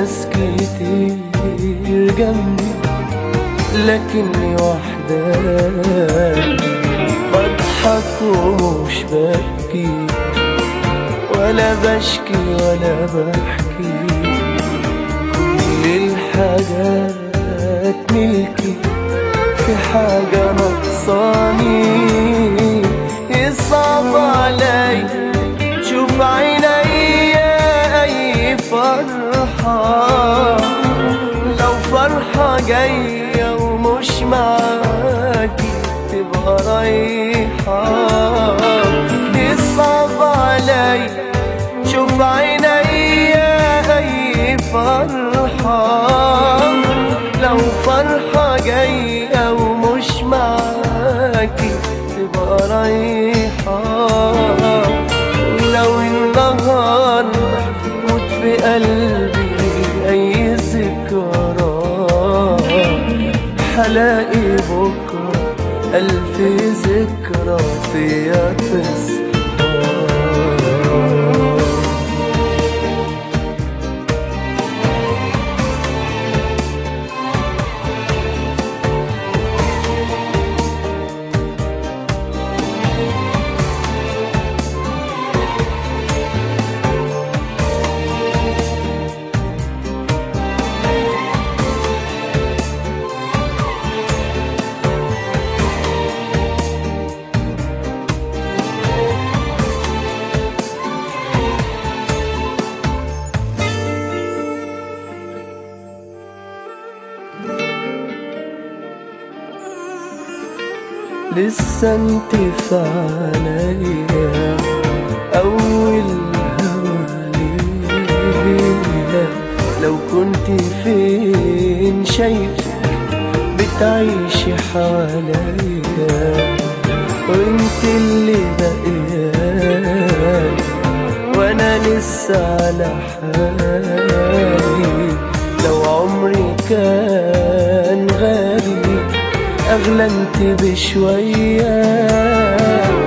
ناس كتير جنبي لكني وحداني بضحك ومش ببكي ولا بشكي ولا بحكي كل الحاجات ملكي في حاجة نقصاني يصعب علي شوف عينيا أي فرحة لو فرحة جاية ومش معاكي تبقى رايحة يصعب علي شوف عينيا أي فرحة لو فرحة جاية ومش معاكي تبقى رايحة ولو النهاردة موت في قلبي أي ذكرى حلاقي بكرة ألف ذكرى فيا تصحى لسه انت في عليا اول هواليا لو كنت فين شايفك بتعيشي حواليا وانت اللي بقيت وانا لسه على حالي لو عمري كان غالي اغلى انت بشويه